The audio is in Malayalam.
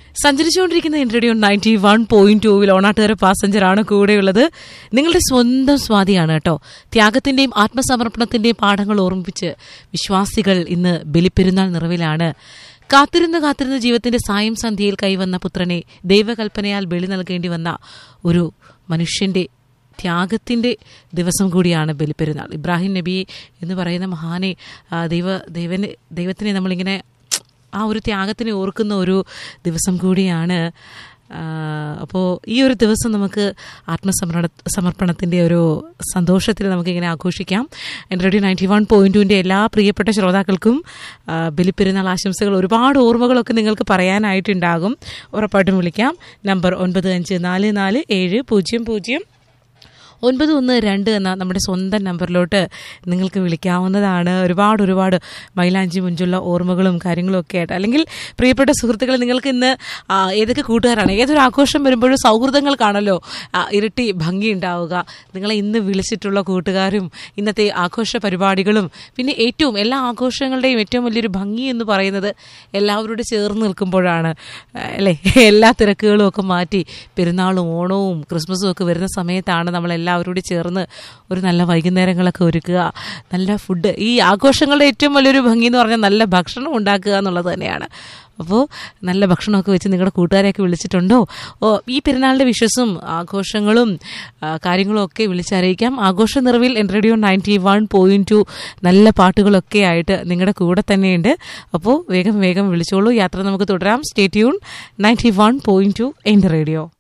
സഞ്ചരിച്ചുകൊണ്ടിരിക്കുന്ന ഇൻട്രഡിയോ നയൻറ്റി വൺ പോയിന്റ് ടൂവിൽ ഓണാട്ടുകാര പാസഞ്ചറാണ് കൂടെയുള്ളത് നിങ്ങളുടെ സ്വന്തം സ്വാതിയാണ് കേട്ടോ ത്യാഗത്തിന്റെയും ആത്മസമർപ്പണത്തിന്റെയും പാഠങ്ങൾ ഓർമ്മിപ്പിച്ച് വിശ്വാസികൾ ഇന്ന് ബലിപ്പെരുന്നാൾ നിറവിലാണ് കാത്തിരുന്ന് കാത്തിരുന്ന ജീവിതത്തിന്റെ സായം സന്ധ്യയിൽ കൈവന്ന പുത്രനെ ദൈവകൽപ്പനയാൽ ബലി നൽകേണ്ടി വന്ന ഒരു മനുഷ്യന്റെ ത്യാഗത്തിന്റെ ദിവസം കൂടിയാണ് ബലിപ്പെരുന്നാൾ ഇബ്രാഹിം നബി എന്ന് പറയുന്ന മഹാനെ ആ, ദൈവ ദൈവനെ ദൈവത്തിനെ നമ്മളിങ്ങനെ ആ ഒരു ത്യാഗത്തിനെ ഓർക്കുന്ന ഒരു ദിവസം കൂടിയാണ് അപ്പോൾ ഈ ഒരു ദിവസം നമുക്ക് ആത്മസമർപ്പണ സമർപ്പണത്തിൻ്റെ ഒരു സന്തോഷത്തിൽ നമുക്കിങ്ങനെ ആഘോഷിക്കാം എൻ്റെ റേഡിയോ നയൻറ്റി വൺ പോയിൻറ്റ് ടുവിൻ്റെ എല്ലാ പ്രിയപ്പെട്ട ശ്രോതാക്കൾക്കും ആ, ബലിപ്പെരുന്നാൾ ആശംസകൾ ഒരുപാട് ഓർമ്മകളൊക്കെ നിങ്ങൾക്ക് പറയാനായിട്ടുണ്ടാകും ഉറപ്പായിട്ടും വിളിക്കാം നമ്പർ ഒൻപത് അഞ്ച് നാല് നാല് ഏഴ് പൂജ്യം പൂജ്യം ഒൻപത് ഒന്ന് രണ്ട് എന്ന നമ്മുടെ സ്വന്തം നമ്പറിലോട്ട് നിങ്ങൾക്ക് വിളിക്കാവുന്നതാണ് ഒരുപാട് ഒരുപാട് മൈലാഞ്ചി മുഞ്ചുള്ള ഓർമ്മകളും കാര്യങ്ങളും ഒക്കെ ആയിട്ട് അല്ലെങ്കിൽ പ്രിയപ്പെട്ട സുഹൃത്തുക്കളെ നിങ്ങൾക്ക് ഇന്ന് ആ, ഏതൊക്കെ കൂട്ടുകാരാണ് ഏതൊരു ആഘോഷം വരുമ്പോഴും സൗഹൃദങ്ങൾ കാണല്ലോ ആ, ഇരട്ടി ഭംഗി ഉണ്ടാവുക നിങ്ങളെ ഇന്ന് വിളിച്ചിട്ടുള്ള കൂട്ടുകാരും ഇന്നത്തെ ആഘോഷ പരിപാടികളും പിന്നെ ഏറ്റവും എല്ലാ ആഘോഷങ്ങളുടെയും ഏറ്റവും വലിയൊരു ഭംഗി എന്ന് പറയുന്നത് എല്ലാവരോട് ചേർന്ന് നിൽക്കുമ്പോഴാണ് ആ, അല്ലേ എല്ലാ തിരക്കുകളും ഒക്കെ മാറ്റി പെരുന്നാളും ഓണവും ക്രിസ്മസും ഒക്കെ വരുന്ന സമയത്താണ് നമ്മൾ എല്ലാവരോടും ചേർന്ന് ഒരു നല്ല വൈകുന്നേരങ്ങളൊക്കെ ഒരുക്കുക നല്ല ഫുഡ് ഈ ആഘോഷങ്ങളുടെ ഏറ്റവും വലിയൊരു ഭംഗി എന്ന് പറഞ്ഞാൽ നല്ല ഭക്ഷണം ഉണ്ടാക്കുക എന്നുള്ളത് തന്നെയാണ് അപ്പോൾ നല്ല ഭക്ഷണമൊക്കെ വെച്ച് നിങ്ങളുടെ കൂട്ടുകാരെയൊക്കെ വിളിച്ചിട്ടുണ്ടോ ഓ ഈ പെരുന്നാളിൻ്റെ വിശ്വസും ആഘോഷങ്ങളും ആ, കാര്യങ്ങളും ഒക്കെ വിളിച്ചറിയിക്കാം ആഘോഷ നിറവിൽ എൻ radio ninety one point two നല്ല പാട്ടുകളൊക്കെ ആയിട്ട് നിങ്ങളുടെ കൂടെ തന്നെയുണ്ട് അപ്പോൾ വേഗം വേഗം വിളിച്ചോളൂ യാത്ര നമുക്ക് തുടരാം stay tune ninety one point two എൻ്റെ റേഡിയോ